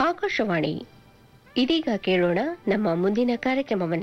ಆಕಾಶವಾಣಿ ಇದೀಗ ಕೇಳೋಣ ನಮ್ಮ ಮುಂದಿನ ಕಾರ್ಯಕ್ರಮವನ್ನ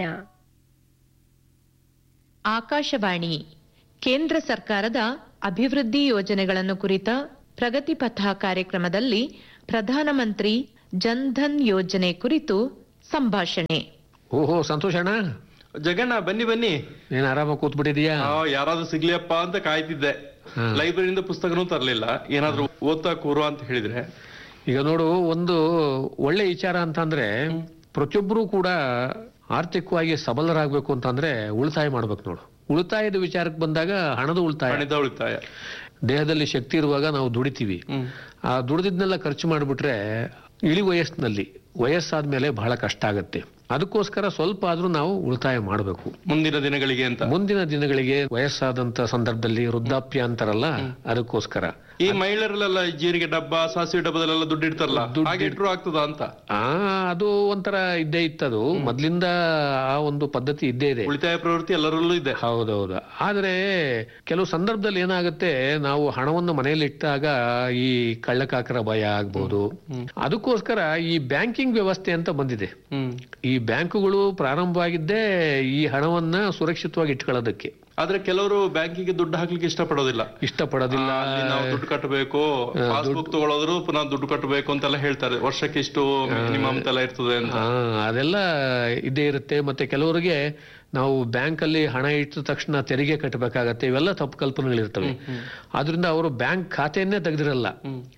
ಆಕಾಶವಾಣಿ ಕೇಂದ್ರ ಸರ್ಕಾರದ ಅಭಿವೃದ್ಧಿ ಯೋಜನೆಗಳನ್ನು ಕುರಿತ ಪ್ರಗತಿಪಥ ಕಾರ್ಯಕ್ರಮದಲ್ಲಿ ಪ್ರಧಾನಮಂತ್ರಿ ಜನ್ಧನ್ ಯೋಜನೆ ಕುರಿತು ಸಂಭಾಷಣೆ ಓಹೋ ಸಂತೋಷಣ್ಣ ಜಗಣ್ಣ ಬನ್ನಿ ಬನ್ನಿ ನೀನ್ ಆರಾಮಾಗಿ ಕೂತ್ಬಿಟ್ಟಿದೀಯಾ ಆ, ಯಾರಾದ್ರೂ ಸಿಗ್ಲಿಯಪ್ಪ ಅಂತ ಕಾಯ್ತಿದ್ದೆ ಲೈಬ್ರರಿಯಿಂದ ಪುಸ್ತಕನೂ ತರ್ಲಿಲ್ಲ ಏನಾದ್ರೂ ಓದ್ತಾ ಕೂರು ಅಂತ ಹೇಳಿದ್ರೆ ಈಗ ನೋಡು ಒಂದು ಒಳ್ಳೆ ವಿಚಾರ ಅಂತಂದ್ರೆ ಪ್ರತಿಯೊಬ್ಬರು ಕೂಡ ಆರ್ಥಿಕವಾಗಿ ಸಬಲರಾಗಬೇಕು ಅಂತಂದ್ರೆ ಉಳಿತಾಯ ಮಾಡ್ಬೇಕು ನೋಡು ಉಳಿತಾಯದ ವಿಚಾರಕ್ಕೆ ಬಂದಾಗ ಹಣದ ಉಳಿತಾಯ ಹಣದ ಉಳಿತಾಯ ದೇಹದಲ್ಲಿ ಶಕ್ತಿ ಇರುವಾಗ ನಾವು ದುಡಿತೀವಿ ಹ್ಮ್ ಆ ದುಡಿದಿದ್ನೆಲ್ಲ ಖರ್ಚು ಮಾಡಿಬಿಟ್ರೆ ಇಳಿ ವಯಸ್ಸಿನಲ್ಲಿ ವಯಸ್ಸಾದ್ಮೇಲೆ ಬಹಳ ಕಷ್ಟ ಆಗತ್ತೆ ಅದಕ್ಕೋಸ್ಕರ ಸ್ವಲ್ಪ ಆದ್ರೂ ನಾವು ಉಳಿತಾಯ ಮಾಡಬೇಕು ಮುಂದಿನ ದಿನಗಳಿಗೆ ಅಂತ ಮುಂದಿನ ದಿನಗಳಿಗೆ ವಯಸ್ಸಾದಂತ ಸಂದರ್ಭದಲ್ಲಿ ವೃದ್ಧಾಪ್ಯ ಅಂತಾರಲ್ಲ ಅದಕ್ಕೋಸ್ಕರ ಈ ಮಹಿಳೆಯರಲ್ಲೆಲ್ಲ ಈ ಜೀರಿಗೆ ಡಬ್ಬ ಸಾಸಿವೆ ಡಬ್ಬದಲ್ಲೆಲ್ಲ ದುಡ್ಡು ಇಡ್ತಾರಲ್ಲ ಹಾಗೆ ಇಟ್ರು ಆಗ್ತದ ಅಂತ ಆ ಅದು ಒಂಥರ ಇದ್ದೇ ಇತ್ತದು ಮೊದ್ಲಿಂದ ಆ ಒಂದು ಪದ್ಧತಿ ಇದ್ದೇ ಇದೆ ಉಳಿತಾಯ ಪ್ರವೃತ್ತಿ ಎಲ್ಲರಲ್ಲೂ ಇದೆ ಹೌದೌದು ಆದ್ರೆ ಕೆಲವು ಸಂದರ್ಭದಲ್ಲಿ ಏನಾಗುತ್ತೆ ನಾವು ಹಣವನ್ನು ಮನೆಯಲ್ಲಿ ಇಟ್ಟಾಗ ಈ ಕಳ್ಳಕಾಕರ ಭಯ ಆಗ್ಬೋದು ಅದಕ್ಕೋಸ್ಕರ ಈ ಬ್ಯಾಂಕಿಂಗ್ ವ್ಯವಸ್ಥೆ ಅಂತ ಬಂದಿದೆ ಹ್ಮ್ ಈ ಬ್ಯಾಂಕುಗಳು ಪ್ರಾರಂಭವಾಗಿದ್ದೇ ಈ ಹಣವನ್ನ ಸುರಕ್ಷಿತವಾಗಿ ಇಟ್ಕೊಳ್ಳೋದಕ್ಕೆ ಆದ್ರೆ ಕೆಲವರು ಬ್ಯಾಂಕಿಗೆ ದುಡ್ಡು ಹಾಕ್ಲಿಕ್ಕೆ ಇಷ್ಟಪಡೋದಿಲ್ಲ ಇಷ್ಟಪಡೋದಿಲ್ಲ ಅಲ್ಲಿ ನಾವು ದುಡ್ಡು ಕಟ್ಟಬೇಕು ಪಾಸ್ಬುಕ್ ತಗೊಳ್ಳೋದ್ರು ಪುನಃ ದುಡ್ಡು ಕಟ್ಟಬೇಕು ಅಂತೆಲ್ಲ ಹೇಳ್ತಾರೆ ವರ್ಷಕ್ಕೆ ಇಷ್ಟು ಮಿನಿಮಮ್ ಎಲ್ಲ ಇರ್ತದೆ ಅಂತ ಆ, ಅದೆಲ್ಲ ಇದೇ ಇರುತ್ತೆ ಮತ್ತೆ ಕೆಲವರಿಗೆ ನಾವು ಬ್ಯಾಂಕ್ ಅಲ್ಲಿ ಹಣ ಇಟ್ಟ ತಕ್ಷಣ ತೆರಿಗೆ ಕಟ್ಟಬೇಕಾಗತ್ತೆ ಇವೆಲ್ಲ ತಪ್ಪು ಕಲ್ಪನೆಗಳಿರ್ತವೆ ಆದ್ರಿಂದ ಅವರು ಬ್ಯಾಂಕ್ ಖಾತೆಯನ್ನೇ ತೆಗೆದಿರಲ್ಲ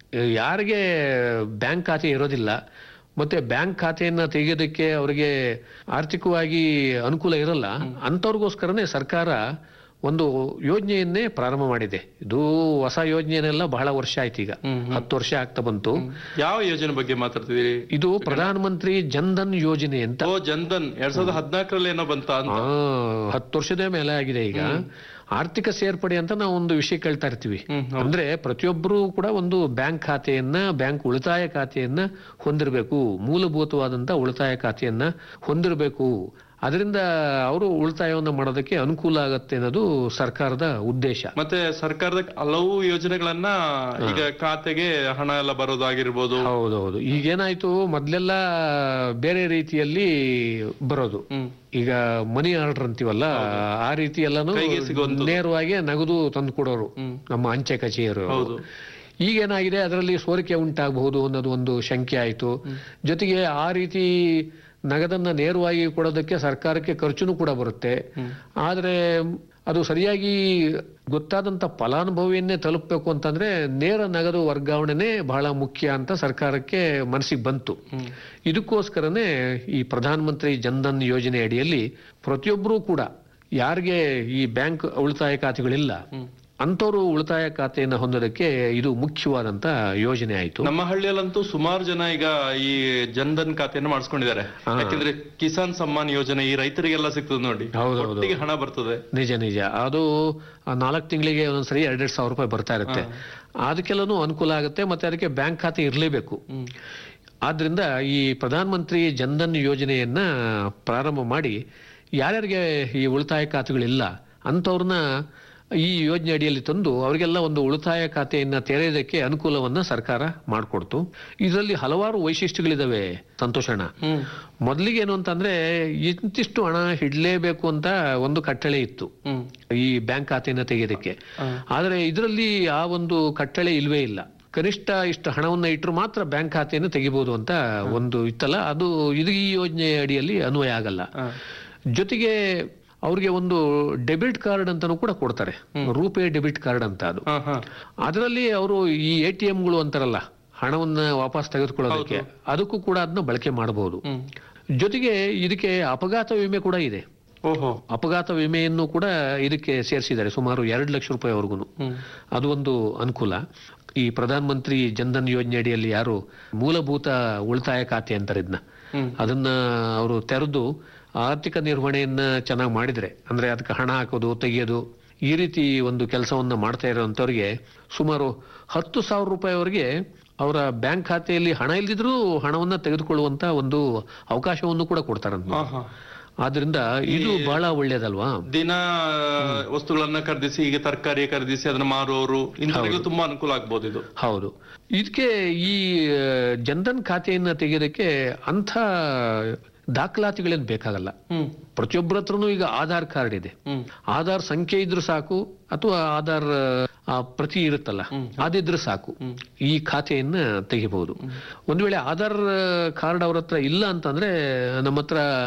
ಯಾರಿಗೆ ಬ್ಯಾಂಕ್ ಖಾತೆ ಇರೋದಿಲ್ಲ ಮತ್ತೆ ಬ್ಯಾಂಕ್ ಖಾತೆಯನ್ನ ತೆಗೆಯೋದಕ್ಕೆ ಅವರಿಗೆ ಆರ್ಥಿಕವಾಗಿ ಅನುಕೂಲ ಇರಲ್ಲ ಅಂಥವ್ರಿಗೋಸ್ಕರನೇ ಸರ್ಕಾರ ಒಂದು ಯೋಜನೆಯನ್ನೇ ಪ್ರಾರಂಭ ಮಾಡಿದೆ ಇದು ಹೊಸ ಯೋಜನೆಯನ್ನೆಲ್ಲ ಬಹಳ ವರ್ಷ ಆಯ್ತು ಈಗ ಹತ್ತು ವರ್ಷ ಆಗ್ತಾ ಬಂತು ಯಾವ ಯೋಜನೆ ಬಗ್ಗೆ ಮಾತಾಡ್ತಿದ್ದೀರಿ ಇದು ಪ್ರಧಾನ ಮಂತ್ರಿ ಜನ್ಧನ್ ಯೋಜನೆ ಅಂತ ಓ ಜನ್ಧನ್ ಎರಡ್ ಸಾವಿರದ ಹದಿನಾಲ್ಕರಲ್ಲಿ ಏನೋ ಬಂತ ಅಂತ ಆ, ಹತ್ತು ವರ್ಷದ ಮೇಲೆ ಆಗಿದೆ ಈಗ ಆರ್ಥಿಕ ಸೇರ್ಪಡೆ ಅಂತ ನಾವು ಒಂದು ವಿಷಯ ಕೇಳ್ತಾ ಇರ್ತೀವಿ ಅಂದ್ರೆ ಪ್ರತಿಯೊಬ್ಬರು ಕೂಡ ಒಂದು ಬ್ಯಾಂಕ್ ಖಾತೆಯನ್ನ ಬ್ಯಾಂಕ್ ಉಳಿತಾಯ ಖಾತೆಯನ್ನ ಹೊಂದಿರಬೇಕು ಮೂಲಭೂತವಾದಂತ ಉಳಿತಾಯ ಖಾತೆಯನ್ನ ಹೊಂದಿರಬೇಕು ಅದರಿಂದ ಅವರು ಉಳಿತಾಯವನ್ನು ಮಾಡೋದಕ್ಕೆ ಅನುಕೂಲ ಆಗತ್ತೆ ಅನ್ನೋದು ಸರ್ಕಾರದ ಉದ್ದೇಶ ಮತ್ತೆ ಸರ್ಕಾರದ ಹಲವು ಯೋಜನೆಗಳನ್ನ ಈಗ ಖಾತೆಗೆ ಹಣ ಎಲ್ಲ ಬರೋದಾಗಿರ್ಬೋದು ಹೌದೌದು ಈಗೇನಾಯ್ತು ಮೊದ್ಲೆಲ್ಲ ಬೇರೆ ರೀತಿಯಲ್ಲಿ ಬರೋದು ಈಗ ಮನಿ ಆರ್ಡರ್ ಅಂತೀವಲ್ಲ ಆ ರೀತಿ ಎಲ್ಲಾನು ಕೈಗೆ ಸಿಗುವಂಥದ್ದು. ನೇರವಾಗಿ ನಗದು ತಂದು ಕೊಡೋರು ನಮ್ಮ ಅಂಚೆ ಕಚೇರಿ ಈಗೇನಾಗಿದೆ ಅದರಲ್ಲಿ ಸೋರಿಕೆ ಉಂಟಾಗಬಹುದು ಅನ್ನೋದು ಒಂದು ಶಂಕೆ ಆಯ್ತು ಜೊತೆಗೆ ಆ ರೀತಿ ನಗದನ್ನ ನೇರವಾಗಿ ಕೊಡೋದಕ್ಕೆ ಸರ್ಕಾರಕ್ಕೆ ಖರ್ಚುನು ಕೂಡ ಬರುತ್ತೆ ಆದ್ರೆ ಅದು ಸರಿಯಾಗಿ ಗೊತ್ತಾದಂತ ಫಲಾನುಭವಿಯನ್ನೇ ತಲುಪಬೇಕು ಅಂತಂದ್ರೆ ನೇರ ನಗದು ವರ್ಗಾವಣೆನೇ ಬಹಳ ಮುಖ್ಯ ಅಂತ ಸರ್ಕಾರಕ್ಕೆ ಮನಸ್ಸಿಗೆ ಬಂತು ಇದಕ್ಕೋಸ್ಕರನೇ ಈ ಪ್ರಧಾನ ಮಂತ್ರಿ ಜನ್ಧನ್ ಯೋಜನೆ ಅಡಿಯಲ್ಲಿ ಪ್ರತಿಯೊಬ್ಬರೂ ಕೂಡ ಯಾರಿಗೆ ಈ ಬ್ಯಾಂಕ್ ಉಳಿತಾಯ ಖಾತೆಗಳಿಲ್ಲ ಅಂಥವ್ರು ಉಳಿತಾಯ ಖಾತೆಯನ್ನು ಹೊಂದೋದಕ್ಕೆ ಇದು ಮುಖ್ಯವಾದಂತ ಯೋಜನೆ ಆಯ್ತು ನಮ್ಮ ಹಳ್ಳಿಯಲ್ಲಂತೂ ಸುಮಾರು ಜನ ಈಗ ಈ ಜನ್ಧನ್ ಖಾತೆಯನ್ನು ಮಾಡಿಸ್ಕೊಂಡಿದ್ದಾರೆ ಯಾಕಂದ್ರೆ ಕಿಸಾನ್ ಸಮ್ಮಾನ್ ಯೋಜನೆ ಈ ರೈತರಿಗೆಲ್ಲ ಸಿಗ್ತದೆ ನೋಡಿ ಹೌದೌದು. ಒಟ್ಟಿಗೆ ಹಣ ಬರ್ತದೆ ನಿಜ ನಿಜ ಅದು ನಾಲ್ಕು ತಿಂಗಳಿಗೆ ಒಂದೊಂದ್ಸರಿ ಎರಡೆರಡು ಸಾವಿರ ರೂಪಾಯಿ ಬರ್ತಾ ಇರುತ್ತೆ ಅದಕ್ಕೆಲ್ಲನೂ ಅನುಕೂಲ ಆಗುತ್ತೆ ಮತ್ತೆ ಅದಕ್ಕೆ ಬ್ಯಾಂಕ್ ಖಾತೆ ಇರಲೇಬೇಕು ಆದ್ರಿಂದ ಈ ಪ್ರಧಾನ ಮಂತ್ರಿ ಜನ್ಧನ್ ಯೋಜನೆಯನ್ನ ಪ್ರಾರಂಭ ಮಾಡಿ ಯಾರ್ಯಾರಿಗೆ ಈ ಉಳಿತಾಯ ಖಾತೆಗಳಿಲ್ಲ ಅಂಥವ್ರನ್ನ ಈ ಯೋಜನೆ ಅಡಿಯಲ್ಲಿ ತಂದು ಅವರಿಗೆಲ್ಲ ಒಂದು ಉಳಿತಾಯ ಖಾತೆಯನ್ನ ತೆರೆಯೋದಕ್ಕೆ ಅನುಕೂಲವನ್ನ ಸರ್ಕಾರ ಮಾಡಿಕೊಡ್ತು ಇದರಲ್ಲಿ ಹಲವಾರು ವೈಶಿಷ್ಟ್ಯಗಳಿದಾವೆ ಸಂತೋಷಣ ಮೊದಲಿಗೆ ಏನು ಅಂತಂದ್ರೆ ಇಂತಿಷ್ಟು ಹಣ ಇಡ್ಲೇಬೇಕು ಅಂತ ಒಂದು ಕಟ್ಟಳೆ ಇತ್ತು ಈ ಬ್ಯಾಂಕ್ ಖಾತೆಯನ್ನ ತೆಗೆಯೋದಕ್ಕೆ ಆದ್ರೆ ಇದರಲ್ಲಿ ಆ ಒಂದು ಕಟ್ಟಳೆ ಇಲ್ವೇ ಇಲ್ಲ ಕನಿಷ್ಠ ಇಷ್ಟು ಹಣವನ್ನ ಇಟ್ಟರು ಮಾತ್ರ ಬ್ಯಾಂಕ್ ಖಾತೆಯನ್ನು ತೆಗಿಬಹುದು ಅಂತ ಒಂದು ಇತ್ತಲ್ಲ ಅದು ಇದು ಈ ಯೋಜನೆ ಅಡಿಯಲ್ಲಿ ಅನ್ವಯ ಆಗಲ್ಲ ಜೊತೆಗೆ ಅವ್ರಿಗೆ ಒಂದು ಡೆಬಿಟ್ ಕಾರ್ಡ್ ಅಂತಾನು ಕೂಡ ಕೊಡ್ತಾರೆ ರೂಪೇ ಡೆಬಿಟ್ ಕಾರ್ಡ್ ಅಂತ ಅದು ಹ, ಹ. ಅದರಲ್ಲಿ ಅವರು ಈ ಎ ಟಿ ಎಂಗಳು ಅಂತಾರಲ್ಲ ಹಣವನ್ನ ವಾಪಸ್ ತೆಗೆದುಕೊಳ್ಳೋದಕ್ಕೆ ಅದಕ್ಕೂ ಕೂಡ ಅದನ್ನ ಬಳಕೆ ಮಾಡಬಹುದು ಜೊತೆಗೆ ಇದಕ್ಕೆ ಅಪಘಾತ ವಿಮೆ ಕೂಡ ಇದೆ ಓಹೋ ಅಪಘಾತ ವಿಮೆಯನ್ನು ಕೂಡ ಇದಕ್ಕೆ ಸೇರಿಸಿದ್ದಾರೆ ಸುಮಾರು ಎರಡು ಲಕ್ಷ ರೂಪಾಯಿವರೆಗೂ ಅದು ಒಂದು ಅನುಕೂಲ ಈ ಪ್ರಧಾನ ಮಂತ್ರಿ ಜನ್ಧನ್ ಯೋಜನೆ ಅಡಿಯಲ್ಲಿ ಯಾರು ಮೂಲಭೂತ ಉಳಿತಾಯ ಖಾತೆ ಅಂತಾರೆ ಇದನ್ನ ಅದನ್ನ ಅವರು ತೆರೆದು ಆರ್ಥಿಕ ನಿರ್ವಹಣೆಯನ್ನ ಚೆನ್ನಾಗಿ ಮಾಡಿದ್ರೆ ಅಂದ್ರೆ ಅದಕ್ಕೆ ಹಣ ಹಾಕೋದು ತೆಗೆಯೋದು ಈ ರೀತಿ ಒಂದು ಕೆಲಸವನ್ನ ಮಾಡ್ತಾ ಇರೋಂಥವ್ರಿಗೆ ಸುಮಾರು ಹತ್ತು ಸಾವಿರ ರೂಪಾಯಿವರೆಗೆ ಅವರ ಬ್ಯಾಂಕ್ ಖಾತೆಯಲ್ಲಿ ಹಣ ಇಲ್ದಿದ್ರೂ ಹಣವನ್ನ ತೆಗೆದುಕೊಳ್ಳುವಂತ ಒಂದು ಅವಕಾಶವನ್ನು ಕೂಡ ಕೊಡ್ತಾರಂತ ಹ, ಹ. ಆದ್ರಿಂದ ಇದು ಬಹಳ ಒಳ್ಳೇದಲ್ವಾ ದಿನ ವಸ್ತುಗಳನ್ನ ಖರೀದಿಸಿ ಈಗ ತರಕಾರಿ ಖರೀದಿಸಿ ಅದನ್ನ ಮಾರುವವರು ಇಂಥವರಿಗೂ ತುಂಬಾ ಅನುಕೂಲ ಆಗ್ಬೋದು ಇದು ಹೌದು ಇದಕ್ಕೆ ಈ ಆ, ಜನ್ಧನ್ ಖಾತೆಯನ್ನ ತೆಗೆಯೋದಕ್ಕೆ ಅಂಥ ದಾಖಲಾತಿಗಳೇನು ಬೇಕಾಗಲ್ಲ ಹ್ಮ್ ಪ್ರತಿಯೊಬ್ಬರ ಹತ್ರನೂ ಈಗ ಆಧಾರ್ ಕಾರ್ಡ್ ಇದೆ ಹ್ಮ್ ಆಧಾರ್ ಸಂಖ್ಯೆ ಇದ್ರೂ ಸಾಕು ಅಥವಾ ಆಧಾರ್ ಆ, ಪ್ರತಿ ಇರುತ್ತಲ್ಲ ಅದಿದ್ರೆ ಸಾಕು ಈ ಖಾತೆಯನ್ನ ತೆಗಿಬಹುದು ಒಂದ್ ವೇಳೆ ಆಧಾರ್ ಕಾರ್ಡ್ ಅವ್ರ ಹತ್ರ ಇಲ್ಲ ಅಂತಂದ್ರೆ ನಮ್ಮ ಹತ್ರ